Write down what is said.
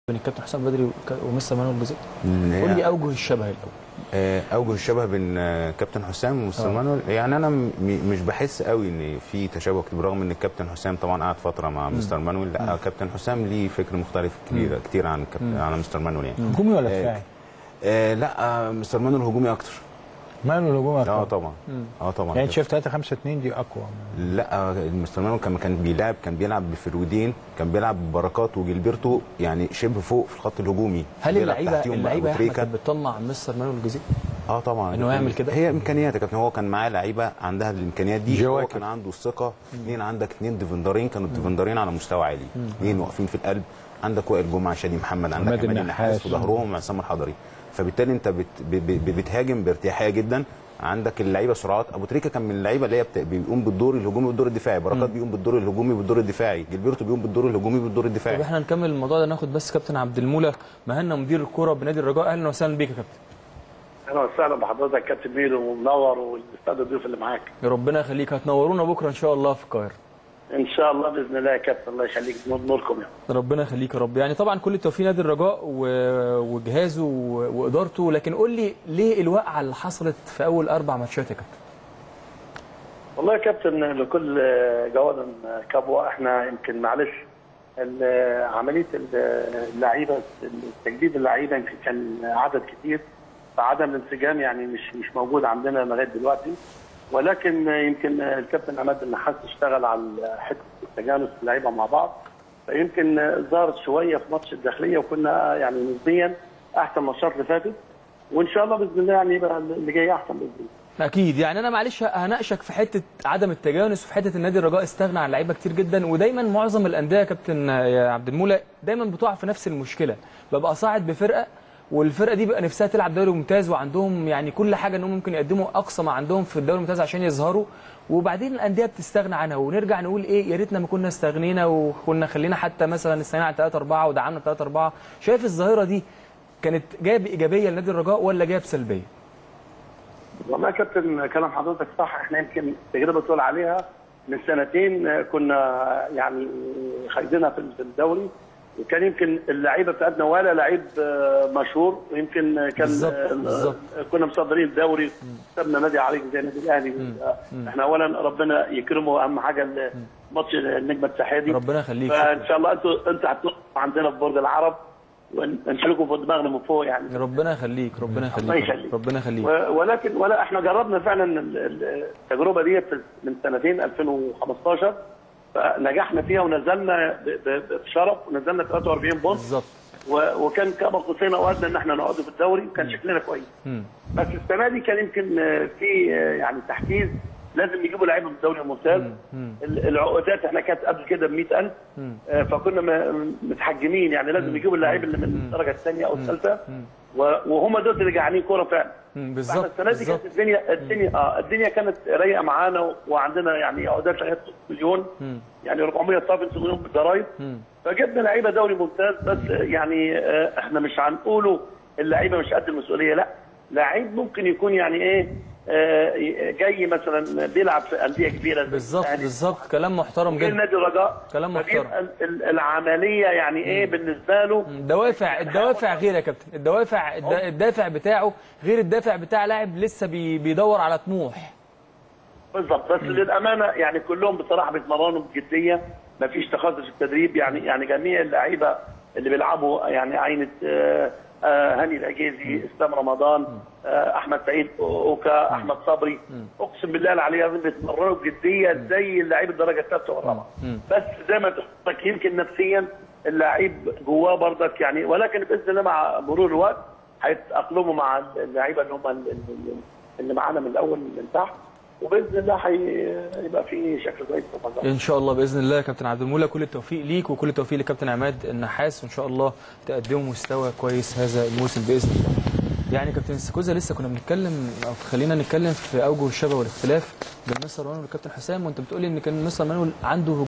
بين الكابتن حسام بدري وك- ومستر مانويل جوزيه قول لي اوجه الشبه الاول آه، اوجه الشبه بين آه، كابتن حسام ومستر آه. مانويل يعني انا م- مش بحس قوي ان في تشابه كتير برغم ان الكابتن حسام طبعا قعد فتره مع مستر مانويل لا كابتن حسام ليه فكر مختلف كتير كتير عن كابتن عن مستر مانويل يعني هجومي ولا آه، دفاعي؟ آه لا آه، مستر مانويل هجومي اكتر ماله الهجوم اه أكتر؟ طبعا اه طبعا يعني انت شايف 3 5 2 دي اقوى لا آه، مستر مانويل كان كان بيلعب كان بيلعب بفرودين كان بيلعب ببركات وجilberto يعني شبه فوق في الخط الهجومي هل بيلعب اللعيبه تحتيهم بقى اللعيبه يا أبو احمد تريكة. كانت بتطمع مستر مانويل جوزيه اه طبعا إنه يعمل كده؟ هي امكانيات يا كابتن هو كان معاه لعيبه عندها الامكانيات دي هو جواكر. كان عنده الثقه اثنين عندك اثنين ديفندرين كانوا الديفندرين على مستوى عالي اثنين واقفين في القلب عندك وائل جمعه شادي محمد عندك عماد عماد النحاس. النحاس في ظهرهم عصام الحضري فبالتالي انت بت ب- ب- بتهاجم بارتياحيه جدا عندك اللعيبه سرعات ابو تريكه كان من اللعيبه اللي هي بت- بيقوم بالدور الهجومي والدور الدفاعي بركات بيقوم بالدور الهجومي والدور الدفاعي جilberto بيقوم بالدور الهجومي والدور طب الدفاعي احنا نكمل الموضوع ده ناخد بس كابتن عبد المولى مهنا مدير الكوره بنادي الرجاء اهلا وسهلا بيك يا كابتن اهلا وسهلا بحضرتك كابتن ميدو ومنور والاستاذ الضيوف اللي معاك يا ربنا يخليك هتنورونا بكره ان شاء الله في القاهره ان شاء الله باذن الله يا كابتن الله يخليك نور نوركم يعني ربنا يخليك يا رب يعني طبعا كل التوفيق نادي الرجاء و- وجهازه و- وادارته لكن قول لي ليه الوقعه اللي حصلت في اول اربع ماتشات يا كابتن والله يا كابتن لكل جواد كبوه احنا يمكن معلش ال- عمليه ال- اللعيبه تجديد اللعيبه يمكن كان عدد كتير فعدم الانسجام يعني مش مش موجود عندنا لغايه دلوقتي ولكن يمكن الكابتن عماد النحاس اشتغل على حته تجانس اللعيبه مع بعض فيمكن ظهرت شويه في ماتش الداخليه وكنا يعني نسبيا احسن ماتشات اللي فاتت وان شاء الله باذن الله يعني يبقى اللي جاي احسن باذن الله اكيد يعني انا معلش هناقشك في حته عدم التجانس وفي حته النادي الرجاء استغنى عن لعيبه كتير جدا ودايما معظم الانديه يا كابتن يا عبد المولى دايما بتقع في نفس المشكله ببقى صاعد بفرقه والفرقه دي بقى نفسها تلعب دوري ممتاز وعندهم يعني كل حاجه انهم ممكن يقدموا اقصى ما عندهم في الدوري الممتاز عشان يظهروا وبعدين الانديه بتستغنى عنها ونرجع نقول ايه يا ريتنا ما كنا استغنينا وكنا خلينا حتى مثلا استغنينا عن 3 4 ودعمنا 3 4 شايف الظاهره دي كانت جايه بايجابيه لنادي الرجاء ولا جايه بسلبيه؟ والله يا كابتن كلام حضرتك صح احنا يمكن التجربه تقول عليها من سنتين آه، كنا يعني خايزينها في في الدوري وكان يمكن اللعيبه بتاعتنا ولا لعيب آه، مشهور ويمكن كان بالظبط، آه، بالظبط. آه، كنا مصدرين الدوري سبنا نادي عريق زي النادي الاهلي آه، احنا اولا ربنا يكرمه اهم حاجه ماتش النجمه الساحلي ربنا يخليك فان شاء الله انتوا انتوا هتقفوا عندنا في برج العرب ونشيلكم في دماغنا من فوق يعني ربنا يخليك ربنا الله يخليك يخليك. ربنا يخليك و- ولكن ولا احنا جربنا فعلا ال- ال- التجربه ديت من سنتين 2015 فنجحنا فيها ونزلنا ب- ب- بشرف ونزلنا 43 بونت بالظبط و- وكان كما قصينا وقتنا ان احنا نقعد في الدوري وكان شكلنا كويس مم. بس السنه دي كان يمكن آه، في آه، يعني تحفيز لازم يجيبوا لعيبه من الدوري الممتاز ال- العقودات احنا كانت قبل كده ب 100000 آه، فكنا م- متحجمين يعني لازم يجيبوا اللعيبه اللي من الدرجه الثانيه او الثالثه و- وهم دول اللي جعانين كوره فعلا مم، فاحنا بالظبط السنه دي بالظبط كانت الدنيا الدنيا اه الدنيا كانت رايقه معانا و- وعندنا يعني عقودات لغايه مليون يعني 400 صافي مليون بالضرايب فجبنا لعيبه دوري ممتاز بس يعني آه احنا مش هنقوله اللعيبه مش قد المسؤوليه لا لعيب ممكن يكون يعني ايه آه جاي مثلا بيلعب في انديه كبيره زي بالظبط الأهلي. بالظبط كلام محترم غير جدا نادي الرجاء كلام فبيبقى محترم. ال- ال- العمليه يعني ايه بالنسبه له الدوافع الدوافع غير يا كابتن الدوافع الد- الدافع بتاعه غير الدافع بتاع لاعب لسه بي بيدور على طموح بالظبط بس للامانه يعني كلهم بصراحه بيتمرنوا بجديه ما فيش تخصص في التدريب يعني يعني جميع اللعيبه اللي بيلعبوا يعني عينه آه، آه، هاني العجيزي اسلام رمضان آه، احمد سعيد اوكا احمد صبري اقسم بالله العلي العظيم بيتمرنوا بجديه زي اللعيب الدرجه الثالثه والرابعه بس زي ما تقولك يمكن نفسيا اللعيب جواه برضك يعني ولكن باذن الله مع مرور الوقت هيتاقلموا مع اللعيبه اللي هم ال- ال- اللي معانا من الاول من تحت وباذن الله هيبقى في شكل كويس في الموضوع. ان شاء الله باذن الله يا كابتن عبد المولى كل التوفيق ليك وكل التوفيق لكابتن عماد النحاس وان شاء الله تقدموا مستوى كويس هذا الموسم باذن الله يعني كابتن استاكوزا لسه كنا بنتكلم او خلينا نتكلم في اوجه الشبه والاختلاف بين مستر مانويل والكابتن حسام وانت بتقولي ان كان مستر مانويل عنده